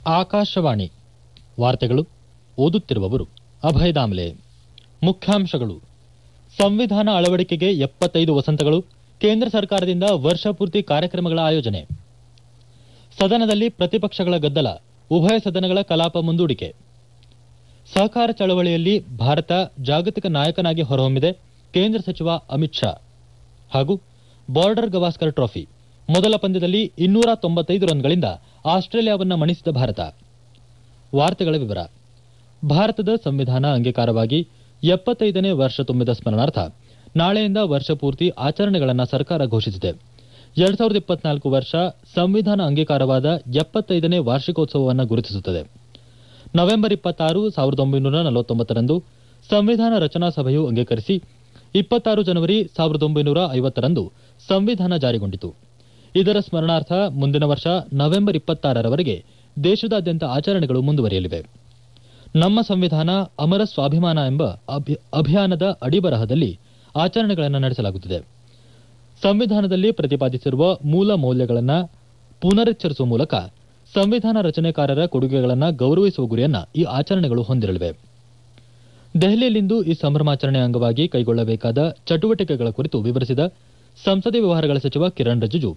ಆಕಾಶವಾಣಿ ವಾರ್ತೆಗಳು ಓದುತ್ತಿರುವವರು ಅಭಯ ದಾಮ್ಲೆ ಮುಖ್ಯಾಂಶಗಳು ಸಂವಿಧಾನ ಅಳವಡಿಕೆಗೆ ಎಪ್ಪತ್ತೈದು ವಸಂತಗಳು ಕೇಂದ್ರ ಸರ್ಕಾರದಿಂದ ವರ್ಷಪೂರ್ತಿ ಕಾರ್ಯಕ್ರಮಗಳ ಆಯೋಜನೆ ಸದನದಲ್ಲಿ ಪ್ರತಿಪಕ್ಷಗಳ ಗದ್ದಲ ಉಭಯ ಸದನಗಳ ಕಲಾಪ ಮುಂದೂಡಿಕೆ ಸಹಕಾರ ಚಳವಳಿಯಲ್ಲಿ ಭಾರತ ಜಾಗತಿಕ ನಾಯಕನಾಗಿ ಹೊರಹೊಮ್ಮಿದೆ ಕೇಂದ್ರ ಸಚಿವ ಅಮಿತ್ ಶಾ ಹಾಗೂ ಬಾರ್ಡರ್ ಗವಾಸ್ಕರ್ ಟ್ರೋಫಿ ಮೊದಲ ಪಂದ್ಯದಲ್ಲಿ ಇನ್ನೂರ ತೊಂಬತ್ತೈದು ರನ್ಗಳಿಂದ ಆಸ್ಟ್ರೇಲಿಯಾವನ್ನ ಮಣಿಸಿದ ಭಾರತ ವಾರ್ತೆಗಳ ವಿವರ ಭಾರತದ ಸಂವಿಧಾನ ಅಂಗೀಕಾರವಾಗಿ ಎಪ್ಪತ್ತೈದನೇ ವರ್ಷ ತುಂಬಿದ ಸ್ಮರಣಾರ್ಥ ನಾಳೆಯಿಂದ ವರ್ಷಪೂರ್ತಿ ಆಚರಣೆಗಳನ್ನು ಸರ್ಕಾರ ಘೋಷಿಸಿದೆ ಎರಡ್ ಸಾವಿರದ ಇಪ್ಪತ್ನಾಲ್ಕು ವರ್ಷ ಸಂವಿಧಾನ ಅಂಗೀಕಾರವಾದ ಎಪ್ಪತ್ತೈದನೇ ವಾರ್ಷಿಕೋತ್ಸವವನ್ನು ಗುರುತಿಸುತ್ತದೆ ನವೆಂಬರ್ ಇಪ್ಪತ್ತಾರು ಸಾವಿರದ ಒಂಬೈನೂರ ನಲವತ್ತೊಂಬತ್ತರಂದು ಸಂವಿಧಾನ ರಚನಾ ಸಭೆಯು ಅಂಗೀಕರಿಸಿ ಇಪ್ಪತ್ತಾರು ಜನವರಿ ಸಾವಿರದ ಒಂಬೈನೂರ ಐವತ್ತರಂದು ಸಂವಿಧಾನ ಜಾರಿಗೊಂಡಿತು ಇದರ ಸ್ಮರಣಾರ್ಥ ಮುಂದಿನ ವರ್ಷ ನವೆಂಬರ್ ಇಪ್ಪತ್ತಾರರವರೆಗೆ ದೇಶದಾದ್ಯಂತ ಆಚರಣೆಗಳು ಮುಂದುವರಿಯಲಿವೆ ನಮ್ಮ ಸಂವಿಧಾನ ಅಮರ ಸ್ವಾಭಿಮಾನ ಎಂಬ ಅಭಿ- ಅಭಿಯಾನದ ಅಡಿಬರಹದಲ್ಲಿ ಆಚರಣೆಗಳನ್ನು ನಡೆಸಲಾಗುತ್ತಿದೆ ಸಂವಿಧಾನದಲ್ಲಿ ಪ್ರತಿಪಾದಿಸಿರುವ ಮೂಲ ಮೌಲ್ಯಗಳನ್ನು ಪುನರುಚ್ಚರಿಸುವ ಮೂಲಕ ಸಂವಿಧಾನ ರಚನೆಕಾರರ ಕೊಡುಗೆಗಳನ್ನು ಗೌರವಿಸುವ ಗುರಿಯನ್ನ ಈ ಆಚರಣೆಗಳು ಹೊಂದಿರಲಿವೆ ದೆಹಲಿಯಲ್ಲಿಂದು ಈ ಸಂಭ್ರಮಾಚರಣೆ ಅಂಗವಾಗಿ ಕೈಗೊಳ್ಳಬೇಕಾದ ಚಟುವಟಿಕೆಗಳ ಕುರಿತು ವಿವರಿಸಿದ ಸಂಸದೀಯ ವ್ಯವಹಾರಗಳ ಸಚಿವ ಕಿರಣ್ ರಿಜಿಜು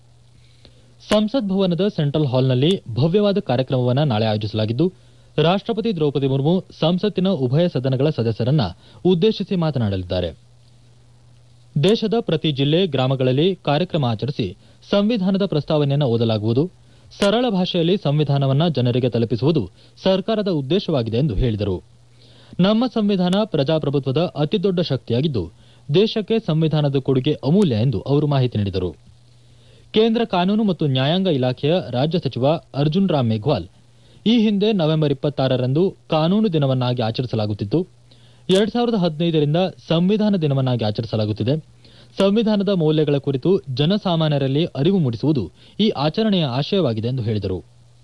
ಸಂಸತ್ ಭವನದ ಸೆಂಟ್ರಲ್ ಹಾಲ್ನಲ್ಲಿ ಭವ್ಯವಾದ ಕಾರ್ಯಕ್ರಮವನ್ನು ನಾಳೆ ಆಯೋಜಿಸಲಾಗಿದ್ದು ರಾಷ್ಟ್ರಪತಿ ದ್ರೌಪದಿ ಮುರ್ಮು ಸಂಸತ್ತಿನ ಉಭಯ ಸದನಗಳ ಸದಸ್ಯರನ್ನ ಉದ್ದೇಶಿಸಿ ಮಾತನಾಡಲಿದ್ದಾರೆ ದೇಶದ ಪ್ರತಿ ಜಿಲ್ಲೆ ಗ್ರಾಮಗಳಲ್ಲಿ ಕಾರ್ಯಕ್ರಮ ಆಚರಿಸಿ ಸಂವಿಧಾನದ ಪ್ರಸ್ತಾವನೆಯನ್ನು ಓದಲಾಗುವುದು ಸರಳ ಭಾಷೆಯಲ್ಲಿ ಸಂವಿಧಾನವನ್ನ ಜನರಿಗೆ ತಲುಪಿಸುವುದು ಸರ್ಕಾರದ ಉದ್ದೇಶವಾಗಿದೆ ಎಂದು ಹೇಳಿದರು ನಮ್ಮ ಸಂವಿಧಾನ ಪ್ರಜಾಪ್ರಭುತ್ವದ ಅತಿದೊಡ್ಡ ಶಕ್ತಿಯಾಗಿದ್ದು ದೇಶಕ್ಕೆ ಸಂವಿಧಾನದ ಕೊಡುಗೆ ಅಮೂಲ್ಯ ಎಂದು ಅವರು ಮಾಹಿತಿ ನೀಡಿದರು ಕೇಂದ್ರ ಕಾನೂನು ಮತ್ತು ನ್ಯಾಯಾಂಗ ಇಲಾಖೆಯ ರಾಜ್ಯ ಸಚಿವ ಅರ್ಜುನ್ ರಾಮ್ ಮೇಘ್ವಾಲ್ ಈ ಹಿಂದೆ ನವೆಂಬರ್ ಇಪ್ಪತ್ತಾರರಂದು ಕಾನೂನು ದಿನವನ್ನಾಗಿ ಆಚರಿಸಲಾಗುತ್ತಿತ್ತು ಎರಡ್ ಸಾವಿರದ ಹದಿನೈದರಿಂದ ಸಂವಿಧಾನ ದಿನವನ್ನಾಗಿ ಆಚರಿಸಲಾಗುತ್ತಿದೆ ಸಂವಿಧಾನದ ಮೌಲ್ಯಗಳ ಕುರಿತು ಜನಸಾಮಾನ್ಯರಲ್ಲಿ ಅರಿವು ಮೂಡಿಸುವುದು ಈ ಆಚರಣೆಯ ಆಶಯವಾಗಿದೆ ಎಂದು ಹೇಳಿದರು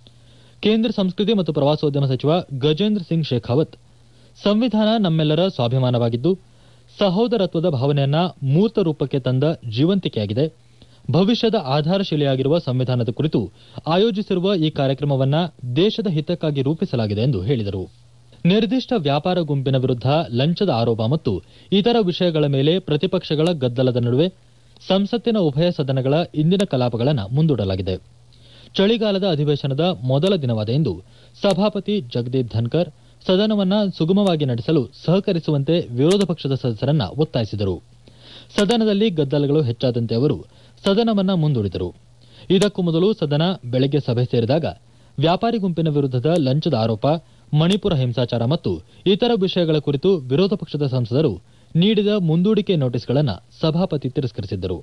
ಕೇಂದ್ರ ಸಂಸ್ಕೃತಿ ಮತ್ತು ಪ್ರವಾಸೋದ್ಯಮ ಸಚಿವ ಗಜೇಂದ್ರ ಸಿಂಗ್ ಶೇಖಾವತ್ ಸಂವಿಧಾನ ನಮ್ಮೆಲ್ಲರ ಸ್ವಾಭಿಮಾನವಾಗಿದ್ದು ಸಹೋದರತ್ವದ ಭಾವನೆಯನ್ನ ಮೂರ್ತ ರೂಪಕ್ಕೆ ತಂದ ಜೀವಂತಿಕೆಯಾಗಿದೆ ಭವಿಷ್ಯದ ಆಧಾರಶಿಲೆಯಾಗಿರುವ ಸಂವಿಧಾನದ ಕುರಿತು ಆಯೋಜಿಸಿರುವ ಈ ಕಾರ್ಯಕ್ರಮವನ್ನ ದೇಶದ ಹಿತಕ್ಕಾಗಿ ರೂಪಿಸಲಾಗಿದೆ ಎಂದು ಹೇಳಿದರು ನಿರ್ದಿಷ್ಟ ವ್ಯಾಪಾರ ಗುಂಪಿನ ವಿರುದ್ಧ ಲಂಚದ ಆರೋಪ ಮತ್ತು ಇತರ ವಿಷಯಗಳ ಮೇಲೆ ಪ್ರತಿಪಕ್ಷಗಳ ಗದ್ದಲದ ನಡುವೆ ಸಂಸತ್ತಿನ ಉಭಯ ಸದನಗಳ ಇಂದಿನ ಕಲಾಪಗಳನ್ನು ಮುಂದೂಡಲಾಗಿದೆ ಚಳಿಗಾಲದ ಅಧಿವೇಶನದ ಮೊದಲ ದಿನವಾದ ಇಂದು ಸಭಾಪತಿ ಜಗದೀಪ್ ಧನ್ಕರ್ ಸದನವನ್ನ ಸುಗಮವಾಗಿ ನಡೆಸಲು ಸಹಕರಿಸುವಂತೆ ವಿರೋಧ ಪಕ್ಷದ ಸದಸ್ಯರನ್ನ ಒತ್ತಾಯಿಸಿದರು ಸದನದಲ್ಲಿ ಗದ್ದಲಗಳು ಹೆಚ್ಚಾದಂತೆ ಅವರು ಸದನವನ್ನ ಮುಂದೂಡಿದರು ಇದಕ್ಕೂ ಮೊದಲು ಸದನ ಬೆಳಗ್ಗೆ ಸಭೆ ಸೇರಿದಾಗ ವ್ಯಾಪಾರಿ ಗುಂಪಿನ ವಿರುದ್ಧದ ಲಂಚದ ಆರೋಪ ಮಣಿಪುರ ಹಿಂಸಾಚಾರ ಮತ್ತು ಇತರ ವಿಷಯಗಳ ಕುರಿತು ವಿರೋಧ ಪಕ್ಷದ ಸಂಸದರು ನೀಡಿದ ಮುಂದೂಡಿಕೆ ನೋಟಿಸ್ಗಳನ್ನು ಸಭಾಪತಿ ತಿರಸ್ಕರಿಸಿದ್ದರು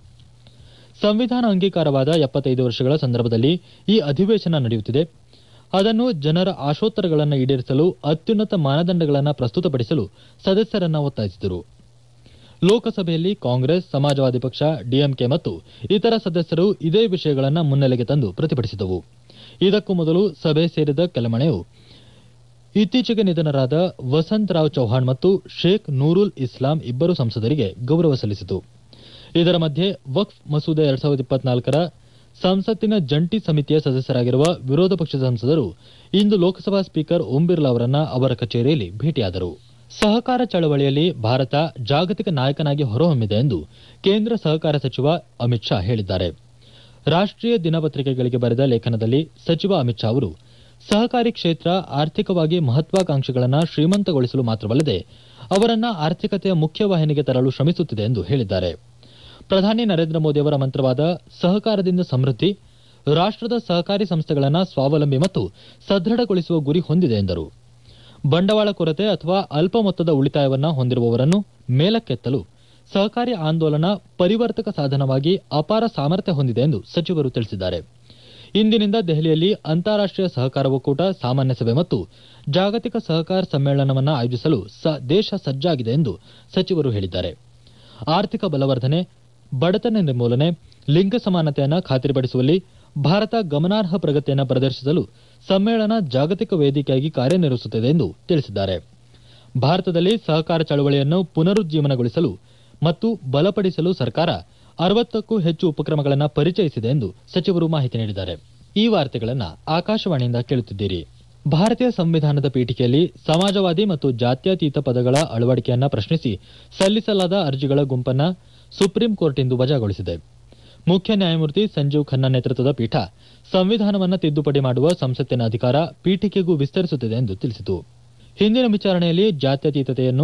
ಸಂವಿಧಾನ ಅಂಗೀಕಾರವಾದ ಎಪ್ಪತ್ತೈದು ವರ್ಷಗಳ ಸಂದರ್ಭದಲ್ಲಿ ಈ ಅಧಿವೇಶನ ನಡೆಯುತ್ತಿದೆ ಅದನ್ನು ಜನರ ಆಶೋತ್ತರಗಳನ್ನು ಈಡೇರಿಸಲು ಅತ್ಯುನ್ನತ ಮಾನದಂಡಗಳನ್ನು ಪ್ರಸ್ತುತಪಡಿಸಲು ಸದಸ್ಯರನ್ನ ಒತ್ತಾಯಿಸಿದರು ಲೋಕಸಭೆಯಲ್ಲಿ ಕಾಂಗ್ರೆಸ್ ಸಮಾಜವಾದಿ ಪಕ್ಷ ಡಿಎಂಕೆ ಮತ್ತು ಇತರ ಸದಸ್ಯರು ಇದೇ ವಿಷಯಗಳನ್ನು ಮುನ್ನೆಲೆಗೆ ತಂದು ಪ್ರತಿಭಟಿಸಿದವು ಇದಕ್ಕೂ ಮೊದಲು ಸಭೆ ಸೇರಿದ ಕೆಲಮಣೆಯು ಇತ್ತೀಚೆಗೆ ನಿಧನರಾದ ವಸಂತ್ ರಾವ್ ಚೌಹಾಣ್ ಮತ್ತು ಶೇಖ್ ನೂರುಲ್ ಇಸ್ಲಾಂ ಇಬ್ಬರು ಸಂಸದರಿಗೆ ಗೌರವ ಸಲ್ಲಿಸಿತು ಇದರ ಮಧ್ಯೆ ವಕ್ಫ್ ಮಸೂದೆ ಎರಡ್ ಸಾವಿರದ ಇಪ್ಪತ್ನಾಲ್ಕರ ಸಂಸತ್ತಿನ ಜಂಟಿ ಸಮಿತಿಯ ಸದಸ್ಯರಾಗಿರುವ ವಿರೋಧ ಪಕ್ಷದ ಸಂಸದರು ಇಂದು ಲೋಕಸಭಾ ಸ್ಪೀಕರ್ ಓಂ ಬಿರ್ಲಾ ಅವರನ್ನ ಅವರ ಕಚೇರಿಯಲ್ಲಿ ಭೇಟಿಯಾದರು ಸಹಕಾರ ಚಳವಳಿಯಲ್ಲಿ ಭಾರತ ಜಾಗತಿಕ ನಾಯಕನಾಗಿ ಹೊರಹೊಮ್ಮಿದೆ ಎಂದು ಕೇಂದ್ರ ಸಹಕಾರ ಸಚಿವ ಅಮಿತ್ ಶಾ ಹೇಳಿದ್ದಾರೆ ರಾಷ್ಟ್ರೀಯ ದಿನಪತ್ರಿಕೆಗಳಿಗೆ ಬರೆದ ಲೇಖನದಲ್ಲಿ ಸಚಿವ ಅಮಿತ್ ಶಾ ಅವರು ಸಹಕಾರಿ ಕ್ಷೇತ್ರ ಆರ್ಥಿಕವಾಗಿ ಮಹತ್ವಾಕಾಂಕ್ಷೆಗಳನ್ನು ಶ್ರೀಮಂತಗೊಳಿಸಲು ಮಾತ್ರವಲ್ಲದೆ ಅವರನ್ನ ಆರ್ಥಿಕತೆಯ ಮುಖ್ಯವಾಹಿನಿಗೆ ತರಲು ಶ್ರಮಿಸುತ್ತಿದೆ ಎಂದು ಹೇಳಿದ್ದಾರೆ ಪ್ರಧಾನಿ ನರೇಂದ್ರ ಮೋದಿ ಅವರ ಮಂತ್ರವಾದ ಸಹಕಾರದಿಂದ ಸಮೃದ್ಧಿ ರಾಷ್ಟ್ರದ ಸಹಕಾರಿ ಸಂಸ್ಥೆಗಳನ್ನು ಸ್ವಾವಲಂಬಿ ಮತ್ತು ಸದೃಢಗೊಳಿಸುವ ಗುರಿ ಹೊಂದಿದೆ ಎಂದರು ಬಂಡವಾಳ ಕೊರತೆ ಅಥವಾ ಅಲ್ಪ ಮೊತ್ತದ ಉಳಿತಾಯವನ್ನ ಹೊಂದಿರುವವರನ್ನು ಮೇಲಕ್ಕೆತ್ತಲು ಸಹಕಾರಿ ಆಂದೋಲನ ಪರಿವರ್ತಕ ಸಾಧನವಾಗಿ ಅಪಾರ ಸಾಮರ್ಥ್ಯ ಹೊಂದಿದೆ ಎಂದು ಸಚಿವರು ತಿಳಿಸಿದ್ದಾರೆ ಇಂದಿನಿಂದ ದೆಹಲಿಯಲ್ಲಿ ಅಂತಾರಾಷ್ಟೀಯ ಸಹಕಾರ ಒಕ್ಕೂಟ ಸಾಮಾನ್ಯ ಸಭೆ ಮತ್ತು ಜಾಗತಿಕ ಸಹಕಾರ ಸಮ್ಮೇಳನವನ್ನು ಆಯೋಜಿಸಲು ಸ- ದೇಶ ಸಜ್ಜಾಗಿದೆ ಎಂದು ಸಚಿವರು ಹೇಳಿದ್ದಾರೆ ಆರ್ಥಿಕ ಬಲವರ್ಧನೆ ಬಡತನ ನಿರ್ಮೂಲನೆ ಲಿಂಗ ಸಮಾನತೆಯನ್ನು ಖಾತ್ರಿಪಡಿಸುವಲ್ಲಿ ಭಾರತ ಗಮನಾರ್ಹ ಪ್ರಗತಿಯನ್ನು ಪ್ರದರ್ಶಿಸಲು ಸಮ್ಮೇಳನ ಜಾಗತಿಕ ವೇದಿಕೆಯಾಗಿ ಕಾರ್ಯನಿರ್ವಹಿಸುತ್ತದೆ ಎಂದು ತಿಳಿಸಿದ್ದಾರೆ ಭಾರತದಲ್ಲಿ ಸಹಕಾರ ಚಳವಳಿಯನ್ನು ಪುನರುಜ್ಜೀವನಗೊಳಿಸಲು ಮತ್ತು ಬಲಪಡಿಸಲು ಸರ್ಕಾರ ಅರವತ್ತಕ್ಕೂ ಹೆಚ್ಚು ಉಪಕ್ರಮಗಳನ್ನು ಪರಿಚಯಿಸಿದೆ ಎಂದು ಸಚಿವರು ಮಾಹಿತಿ ನೀಡಿದ್ದಾರೆ ಈ ವಾರ್ತೆಗಳನ್ನ ಆಕಾಶವಾಣಿಯಿಂದ ಕೇಳುತ್ತಿದ್ದೀರಿ ಭಾರತೀಯ ಸಂವಿಧಾನದ ಪೀಠಿಕೆಯಲ್ಲಿ ಸಮಾಜವಾದಿ ಮತ್ತು ಜಾತ್ಯತೀತ ಪದಗಳ ಅಳವಡಿಕೆಯನ್ನ ಪ್ರಶ್ನಿಸಿ ಸಲ್ಲಿಸಲಾದ ಅರ್ಜಿಗಳ ಗುಂಪನ್ನ ಸುಪ್ರೀಂ ಕೋರ್ಟ್ ಇಂದು ವಜಾಗೊಳಿಸಿದೆ ಮುಖ್ಯ ನ್ಯಾಯಮೂರ್ತಿ ಸಂಜೀವ್ ಖನ್ನಾ ನೇತೃತ್ವದ ಪೀಠ ಸಂವಿಧಾನವನ್ನ ತಿದ್ದುಪಡಿ ಮಾಡುವ ಸಂಸತ್ತಿನ ಅಧಿಕಾರ ಪೀಠಿಕೆಗೂ ವಿಸ್ತರಿಸುತ್ತಿದೆ ಎಂದು ತಿಳಿಸಿತು ಹಿಂದಿನ ವಿಚಾರಣೆಯಲ್ಲಿ ಜಾತ್ಯತೀತತೆಯನ್ನು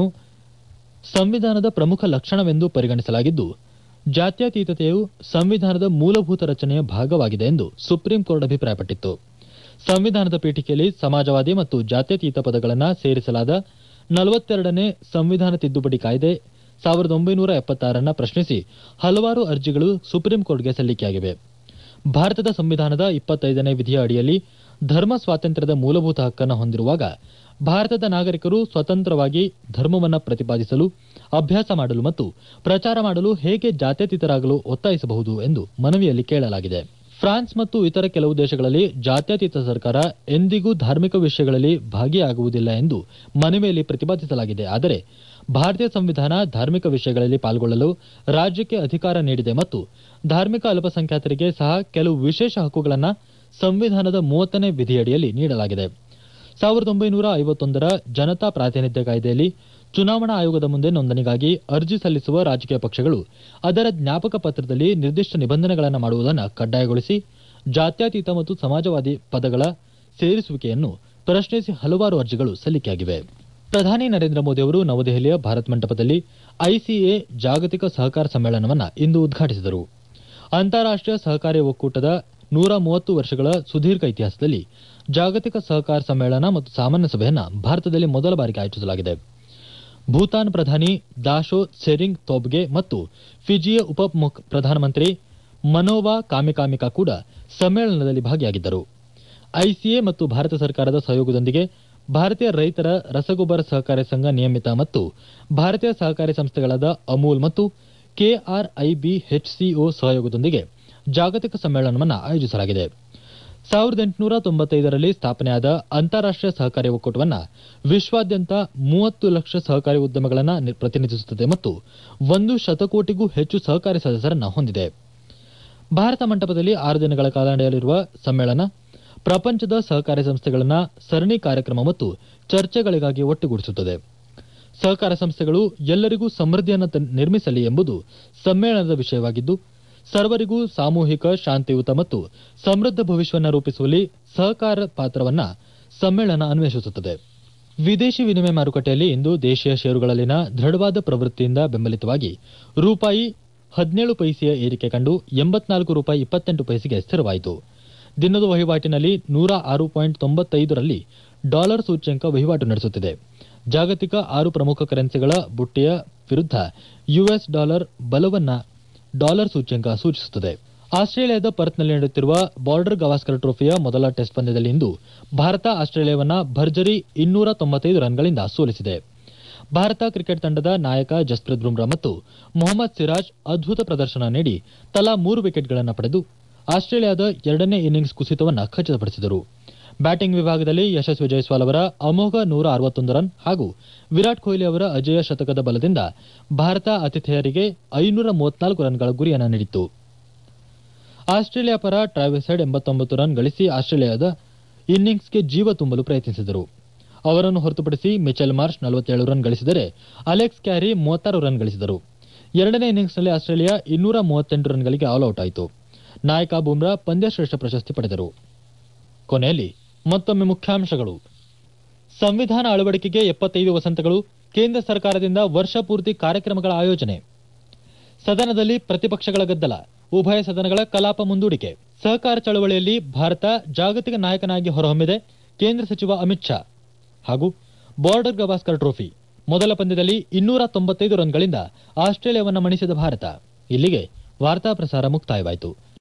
ಸಂವಿಧಾನದ ಪ್ರಮುಖ ಲಕ್ಷಣವೆಂದು ಪರಿಗಣಿಸಲಾಗಿದ್ದು ಜಾತ್ಯತೀತತೆಯು ಸಂವಿಧಾನದ ಮೂಲಭೂತ ರಚನೆಯ ಭಾಗವಾಗಿದೆ ಎಂದು ಸುಪ್ರೀಂ ಕೋರ್ಟ್ ಅಭಿಪ್ರಾಯಪಟ್ಟಿತ್ತು ಸಂವಿಧಾನದ ಪೀಠಿಕೆಯಲ್ಲಿ ಸಮಾಜವಾದಿ ಮತ್ತು ಜಾತ್ಯತೀತ ಪದಗಳನ್ನು ಸೇರಿಸಲಾದ ನಲವತ್ತೆರಡನೇ ಸಂವಿಧಾನ ತಿದ್ದುಪಡಿ ಕಾಯ್ದೆ ಸಾವಿರದ ಒಂಬೈನೂರ ಎಪ್ಪತ್ತಾರನ್ನ ಪ್ರಶ್ನಿಸಿ ಹಲವಾರು ಅರ್ಜಿಗಳು ಸುಪ್ರೀಂ ಕೋರ್ಟ್ಗೆ ಸಲ್ಲಿಕೆಯಾಗಿವೆ ಭಾರತದ ಸಂವಿಧಾನದ ಇಪ್ಪತ್ತೈದನೇ ವಿಧಿಯ ಅಡಿಯಲ್ಲಿ ಧರ್ಮ ಸ್ವಾತಂತ್ರ್ಯದ ಮೂಲಭೂತ ಹಕ್ಕನ್ನು ಹೊಂದಿರುವಾಗ ಭಾರತದ ನಾಗರಿಕರು ಸ್ವತಂತ್ರವಾಗಿ ಧರ್ಮವನ್ನು ಪ್ರತಿಪಾದಿಸಲು ಅಭ್ಯಾಸ ಮಾಡಲು ಮತ್ತು ಪ್ರಚಾರ ಮಾಡಲು ಹೇಗೆ ಜಾತ್ಯತೀತರಾಗಲು ಒತ್ತಾಯಿಸಬಹುದು ಎಂದು ಮನವಿಯಲ್ಲಿ ಕೇಳಲಾಗಿದೆ ಫ್ರಾನ್ಸ್ ಮತ್ತು ಇತರ ಕೆಲವು ದೇಶಗಳಲ್ಲಿ ಜಾತ್ಯತೀತ ಸರ್ಕಾರ ಎಂದಿಗೂ ಧಾರ್ಮಿಕ ವಿಷಯಗಳಲ್ಲಿ ಭಾಗಿಯಾಗುವುದಿಲ್ಲ ಎಂದು ಮನವಿಯಲ್ಲಿ ಪ್ರತಿಪಾದಿಸಲಾಗಿದೆ ಆದರೆ ಭಾರತೀಯ ಸಂವಿಧಾನ ಧಾರ್ಮಿಕ ವಿಷಯಗಳಲ್ಲಿ ಪಾಲ್ಗೊಳ್ಳಲು ರಾಜ್ಯಕ್ಕೆ ಅಧಿಕಾರ ನೀಡಿದೆ ಮತ್ತು ಧಾರ್ಮಿಕ ಅಲ್ಪಸಂಖ್ಯಾತರಿಗೆ ಸಹ ಕೆಲವು ವಿಶೇಷ ಹಕ್ಕುಗಳನ್ನು ಸಂವಿಧಾನದ ಮೂವತ್ತನೇ ವಿಧಿಯಡಿಯಲ್ಲಿ ನೀಡಲಾಗಿದೆ ಸಾವಿರದ ಒಂಬೈನೂರ ಐವತ್ತೊಂದರ ಜನತಾ ಪ್ರಾತಿನಿಧ್ಯ ಕಾಯ್ದೆಯಲ್ಲಿ ಚುನಾವಣಾ ಆಯೋಗದ ಮುಂದೆ ನೋಂದಣಿಗಾಗಿ ಅರ್ಜಿ ಸಲ್ಲಿಸುವ ರಾಜಕೀಯ ಪಕ್ಷಗಳು ಅದರ ಜ್ಞಾಪಕ ಪತ್ರದಲ್ಲಿ ನಿರ್ದಿಷ್ಟ ನಿಬಂಧನೆಗಳನ್ನು ಮಾಡುವುದನ್ನು ಕಡ್ಡಾಯಗೊಳಿಸಿ ಜಾತ್ಯತೀತ ಮತ್ತು ಸಮಾಜವಾದಿ ಪದಗಳ ಸೇರಿಸುವಿಕೆಯನ್ನು ಪ್ರಶ್ನಿಸಿ ಹಲವಾರು ಅರ್ಜಿಗಳು ಸಲ್ಲಿಕೆಯಾಗಿವೆ ಪ್ರಧಾನಿ ನರೇಂದ್ರ ಮೋದಿ ಅವರು ನವದೆಹಲಿಯ ಭಾರತ್ ಮಂಟಪದಲ್ಲಿ ಐಸಿಎ ಜಾಗತಿಕ ಸಹಕಾರ ಸಮ್ಮೇಳನವನ್ನು ಇಂದು ಉದ್ಘಾಟಿಸಿದರು ಅಂತಾರಾಷ್ಟೀಯ ಸಹಕಾರಿ ಒಕ್ಕೂಟದ ನೂರ ಮೂವತ್ತು ವರ್ಷಗಳ ಸುದೀರ್ಘ ಇತಿಹಾಸದಲ್ಲಿ ಜಾಗತಿಕ ಸಹಕಾರ ಸಮ್ಮೇಳನ ಮತ್ತು ಸಾಮಾನ್ಯ ಸಭೆಯನ್ನು ಭಾರತದಲ್ಲಿ ಮೊದಲ ಬಾರಿಗೆ ಆಯೋಜಿಸಲಾಗಿದೆ ಭೂತಾನ್ ಪ್ರಧಾನಿ ದಾಶೋ ಸೆರಿಂಗ್ ತೋಬ್ಗೆ ಮತ್ತು ಫಿಜಿಯ ಉಪ ಮುಖ- ಪ್ರಧಾನಮಂತ್ರಿ ಮನೋವಾ ಕಾಮಿಕಾಮಿಕಾ ಕೂಡ ಸಮ್ಮೇಳನದಲ್ಲಿ ಭಾಗಿಯಾಗಿದ್ದರು ಐಸಿಎ ಮತ್ತು ಭಾರತ ಸರ್ಕಾರದ ಸಹಯೋಗದೊಂದಿಗೆ ಭಾರತೀಯ ರೈತರ ರಸಗೊಬ್ಬರ ಸಹಕಾರಿ ಸಂಘ ನಿಯಮಿತ ಮತ್ತು ಭಾರತೀಯ ಸಹಕಾರಿ ಸಂಸ್ಥೆಗಳಾದ ಅಮೂಲ್ ಮತ್ತು ಕೆಆರ್ಐಬಿಎಚ್ಸಿಒ ಸಹಯೋಗದೊಂದಿಗೆ ಜಾಗತಿಕ ಸಮ್ಮೇಳನವನ್ನು ಆಯೋಜಿಸಲಾಗಿದೆ ಸಾವಿರದ ಎಂಟುನೂರ ತೊಂಬತ್ತೈದರಲ್ಲಿ ಸ್ಥಾಪನೆಯಾದ ಅಂತಾರಾಷ್ಟೀಯ ಸಹಕಾರಿ ಒಕ್ಕೂಟವನ್ನು ವಿಶ್ವಾದ್ಯಂತ ಮೂವತ್ತು ಲಕ್ಷ ಸಹಕಾರಿ ಉದ್ಯಮಗಳನ್ನು ಪ್ರತಿನಿಧಿಸುತ್ತದೆ ಮತ್ತು ಒಂದು ಶತಕೋಟಿಗೂ ಹೆಚ್ಚು ಸಹಕಾರಿ ಸದಸ್ಯರನ್ನು ಹೊಂದಿದೆ ಭಾರತ ಮಂಟಪದಲ್ಲಿ ಆರು ದಿನಗಳ ಕಾಲ ನಡೆಯಲಿರುವ ಸಮ್ಮೇಳನ ಪ್ರಪಂಚದ ಸಹಕಾರಿ ಸಂಸ್ಥೆಗಳನ್ನ ಸರಣಿ ಕಾರ್ಯಕ್ರಮ ಮತ್ತು ಚರ್ಚೆಗಳಿಗಾಗಿ ಒಟ್ಟುಗೂಡಿಸುತ್ತದೆ ಸಹಕಾರ ಸಂಸ್ಥೆಗಳು ಎಲ್ಲರಿಗೂ ಸಮೃದ್ಧಿಯನ್ನು ತ- ನಿರ್ಮಿಸಲಿ ಎಂಬುದು ಸಮ್ಮೇಳನದ ವಿಷಯವಾಗಿದ್ದು ಸರ್ವರಿಗೂ ಸಾಮೂಹಿಕ ಶಾಂತಿಯುತ ಮತ್ತು ಸಮೃದ್ಧ ಭವಿಷ್ಯವನ್ನು ರೂಪಿಸುವಲ್ಲಿ ಸಹಕಾರ ಪಾತ್ರವನ್ನ ಸಮ್ಮೇಳನ ಅನ್ವೇಷಿಸುತ್ತದೆ ವಿದೇಶಿ ವಿನಿಮಯ ಮಾರುಕಟ್ಟೆಯಲ್ಲಿ ಇಂದು ದೇಶೀಯ ಷೇರುಗಳಲ್ಲಿನ ದೃಢವಾದ ಪ್ರವೃತ್ತಿಯಿಂದ ಬೆಂಬಲಿತವಾಗಿ ರೂಪಾಯಿ ಹದಿನೇಳು ಪೈಸೆಯ ಏರಿಕೆ ಕಂಡು ಎಂಬತ್ನಾಲ್ಕು ರೂಪಾಯಿ ಇಪ್ಪತ್ತೆಂಟು ಪೈಸೆಗೆ ಸ್ಥಿರವಾಯಿತು ದಿನದ ವಹಿವಾಟಿನಲ್ಲಿ ನೂರ ಆರು ಪಾಯಿಂಟ್ ತೊಂಬತ್ತೈದರಲ್ಲಿ ಡಾಲರ್ ಸೂಚ್ಯಂಕ ವಹಿವಾಟು ನಡೆಸುತ್ತಿದೆ ಜಾಗತಿಕ ಆರು ಪ್ರಮುಖ ಕರೆನ್ಸಿಗಳ ಬುಟ್ಟಿಯ ವಿರುದ್ಧ ಯುಎಸ್ ಡಾಲರ್ ಬಲವನ್ನ ಡಾಲರ್ ಸೂಚ್ಯಂಕ ಸೂಚಿಸುತ್ತದೆ ಆಸ್ಟ್ರೇಲಿಯಾದ ಪರ್ತ್ನಲ್ಲಿ ನಡೆಯುತ್ತಿರುವ ಬಾರ್ಡರ್ ಗವಾಸ್ಕರ್ ಟ್ರೋಫಿಯ ಮೊದಲ ಟೆಸ್ಟ್ ಪಂದ್ಯದಲ್ಲಿ ಇಂದು ಭಾರತ ಆಸ್ಟ್ರೇಲಿಯಾವನ್ನ ಭರ್ಜರಿ ಇನ್ನೂರ ತೊಂಬತ್ತೈದು ರನ್ಗಳಿಂದ ಸೋಲಿಸಿದೆ ಭಾರತ ಕ್ರಿಕೆಟ್ ತಂಡದ ನಾಯಕ ಜಸ್ಪ್ರೀತ್ ಬುಮ್ರಾ ಮತ್ತು ಮೊಹಮ್ಮದ್ ಸಿರಾಜ್ ಅದ್ಭುತ ಪ್ರದರ್ಶನ ನೀಡಿ ತಲಾ ಮೂರು ವಿಕೆಟ್ಗಳನ್ನು ಪಡೆದು ಆಸ್ಟ್ರೇಲಿಯಾದ ಎರಡನೇ ಇನ್ನಿಂಗ್ಸ್ ಕುಸಿತವನ್ನು ಖಚಿತಪಡಿಸಿದರು ಬ್ಯಾಟಿಂಗ್ ವಿಭಾಗದಲ್ಲಿ ಯಶಸ್ವಿ ಜೈಸ್ವಾಲ್ ಅವರ ಅಮೋಘ ನೂರ ಅರವತ್ತೊಂದು ರನ್ ಹಾಗೂ ವಿರಾಟ್ ಕೊಹ್ಲಿ ಅವರ ಅಜೇಯ ಶತಕದ ಬಲದಿಂದ ಭಾರತ ಆತಿಥೇಯರಿಗೆ ಐನೂರ ಮೂವತ್ನಾಲ್ಕು ರನ್ಗಳ ಗುರಿಯನ್ನು ನೀಡಿತ್ತು ಆಸ್ಟ್ರೇಲಿಯಾ ಪರ ಟ್ರಾವಿಸ್ ಹೆಡ್ ಎಂಬತ್ತೊಂಬತ್ತು ರನ್ ಗಳಿಸಿ ಆಸ್ಟ್ರೇಲಿಯಾದ ಇನ್ನಿಂಗ್ಸ್ಗೆ ಜೀವ ತುಂಬಲು ಪ್ರಯತ್ನಿಸಿದರು ಅವರನ್ನು ಹೊರತುಪಡಿಸಿ ಮಿಚೆಲ್ ಮಾರ್ಷ್ ನಲವತ್ತೇಳು ರನ್ ಗಳಿಸಿದರೆ ಅಲೆಕ್ಸ್ ಕ್ಯಾರಿ ಮೂವತ್ತಾರು ರನ್ ಗಳಿಸಿದರು ಎರಡನೇ ಇನ್ನಿಂಗ್ಸ್ನಲ್ಲಿ ಆಸ್ಟ್ರೇಲಿಯಾ ಇನ್ನೂರ ಮೂವತ್ತೆಂಟು ರನ್ಗಳಿಗೆ ಆಲ್ಔಟ್ ಆಯಿತು ನಾಯಕ ಬುಮ್ರಾ ಪಂದ್ಯಶ್ರೇಷ್ಠ ಪ್ರಶಸ್ತಿ ಪಡೆದರು ಕೊನೆಯಲ್ಲಿ ಮತ್ತೊಮ್ಮೆ ಮುಖ್ಯಾಂಶಗಳು ಸಂವಿಧಾನ ಅಳವಡಿಕೆಗೆ ಎಪ್ಪತ್ತೈದು ವಸಂತಗಳು ಕೇಂದ್ರ ಸರ್ಕಾರದಿಂದ ವರ್ಷ ಪೂರ್ತಿ ಕಾರ್ಯಕ್ರಮಗಳ ಆಯೋಜನೆ ಸದನದಲ್ಲಿ ಪ್ರತಿಪಕ್ಷಗಳ ಗದ್ದಲ ಉಭಯ ಸದನಗಳ ಕಲಾಪ ಮುಂದೂಡಿಕೆ ಸಹಕಾರ ಚಳವಳಿಯಲ್ಲಿ ಭಾರತ ಜಾಗತಿಕ ನಾಯಕನಾಗಿ ಹೊರಹೊಮ್ಮಿದೆ ಕೇಂದ್ರ ಸಚಿವ ಅಮಿತ್ ಶಾ ಹಾಗೂ ಬಾರ್ಡರ್ ಗವಾಸ್ಕರ್ ಟ್ರೋಫಿ ಮೊದಲ ಪಂದ್ಯದಲ್ಲಿ ಇನ್ನೂರ ತೊಂಬತ್ತೈದು ರನ್ಗಳಿಂದ ಆಸ್ಟ್ರೇಲಿಯಾವನ್ನು ಮಣಿಸಿದ ಭಾರತ ಇಲ್ಲಿಗೆ ವಾರ್ತಾ ಪ್ರಸಾರ ಮುಕ್ತಾಯವಾಯಿತು